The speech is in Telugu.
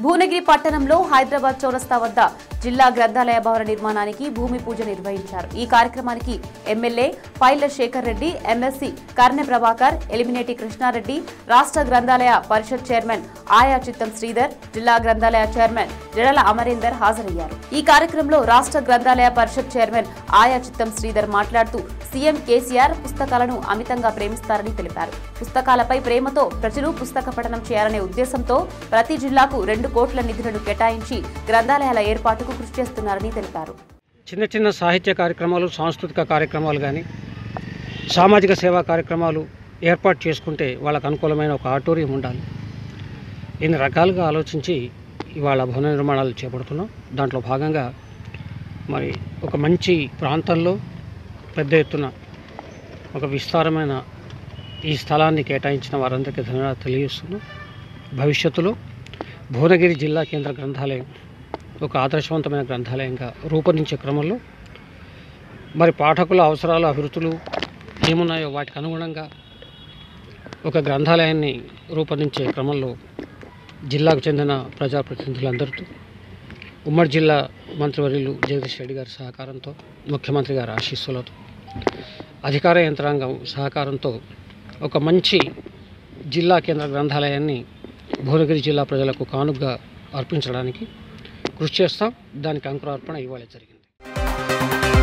భువనగిరి పట్టణంలో హైదరాబాద్ చౌరస్తా వద్ద జిల్లా గ్రంథాలయ భవన నిర్మాణానికి భూమి పూజ నిర్వహించారు ఈ కార్యక్రమానికి ఎమ్మెల్యే పైల శేఖర్ రెడ్డి ఎమ్మెల్సీ కర్నె ప్రభాకర్ ఎలిమినేటి కృష్ణారెడ్డి రాష్ట్ర గ్రంథాలయ పరిషత్ చైర్మన్ ఆయా చిత్తం శ్రీధర్ జిల్లా గ్రంథాలయ చైర్మన్ జడల అమరేందర్ హాజరయ్యారు ఈ కార్యక్రమంలో రాష్ట్ర గ్రంథాలయ పరిషత్ చైర్మన్ ఆయా చిత్తం శ్రీధర్ మాట్లాడుతూ సీఎం కేసీఆర్ పుస్తకాలను అమితంగా ప్రేమిస్తారని తెలిపారు పుస్తకాలపై ప్రేమతో ప్రజలు పుస్తక పఠనం చేయాలనే ఉద్దేశంతో ప్రతి జిల్లాకు రెండు కోట్ల నిధులను కేటాయించి గ్రంథాలయాల ఏర్పాటుకు కృషి చేస్తున్నారని తెలిపారు చిన్న చిన్న సాహిత్య కార్యక్రమాలు సాంస్కృతిక కార్యక్రమాలు కానీ సామాజిక సేవా కార్యక్రమాలు ఏర్పాటు చేసుకుంటే వాళ్ళకు అనుకూలమైన ఒక ఆడిటోరియం ఉండాలి ఇన్ని రకాలుగా ఆలోచించి ఇవాళ భవన నిర్మాణాలు చేపడుతున్నాం దాంట్లో భాగంగా మరి ఒక మంచి ప్రాంతంలో పెద్ద ఎత్తున ఒక విస్తారమైన ఈ స్థలాన్ని కేటాయించిన వారందరికీ ధన్యవాదాలు తెలియజేస్తున్నాం భవిష్యత్తులో భువనగిరి జిల్లా కేంద్ర గ్రంథాలయం ఒక ఆదర్శవంతమైన గ్రంథాలయంగా రూపొందించే క్రమంలో మరి పాఠకుల అవసరాలు అభివృద్ధులు ఏమున్నాయో వాటికి అనుగుణంగా ఒక గ్రంథాలయాన్ని రూపొందించే క్రమంలో జిల్లాకు చెందిన ప్రజాప్రతినిధులందరితో ఉమ్మడి జిల్లా మంత్రివర్యులు జగదీష్ రెడ్డి గారి సహకారంతో ముఖ్యమంత్రి గారి ఆశీస్సులతో అధికార యంత్రాంగం సహకారంతో ఒక మంచి జిల్లా కేంద్ర గ్రంథాలయాన్ని భువనగిరి జిల్లా ప్రజలకు కానుగ్గా అర్పించడానికి కృషి చేస్తాం దానికి అంకురార్పణ ఇవ్వాలి జరిగింది